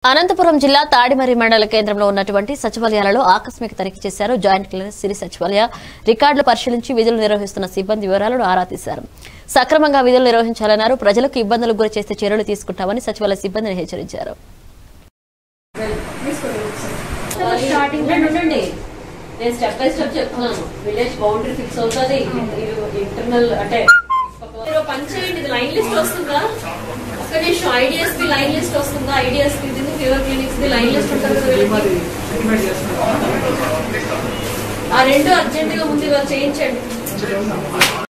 అనంతపురం జిల్లా తాడిమర్రి మండల కేంద్రంలో ఉన్నటువంటి సచివాలయాలలో ఆకస్మిక తనిఖీ చేశారు జాయింట్ కలెక్టర్ సిరి సచివాలయ రికార్డులు పరిశీలించి విధులు నిర్వహిస్తున్న సిబ్బంది వివరాలను ఆరా తీశారు సక్రమంగా విధులు నిర్వహించాలన్నారు ప్రజలకు ఇబ్బందులకు గురి చేస్తే చర్యలు తీసుకుంటామని సచివాలయ సిబ్బందిని హెచ్చరించారు స్టార్టింగ్ ఉండండి నేను స్టెప్ బై స్టెప్ చెప్తున్నాను విలేజ్ బౌండరీ ఫిక్స్ అవుతుంది ఇంటర్నల్ అంటే మీరు ఒక పని చేయండి ఇది లైన్ లిస్ట్ వస్తుందా ఒక నిమిషం ఐడిఎస్ కి లైన్ లిస్ట్ వస్తుందా ఐడిఎస్ కి ఇది fever clinics the line list ఉంటుంది కదా వీళ్ళకి. ఆ రెండు అర్జెంట్ గా ముందు ఇవాళ చేయించండి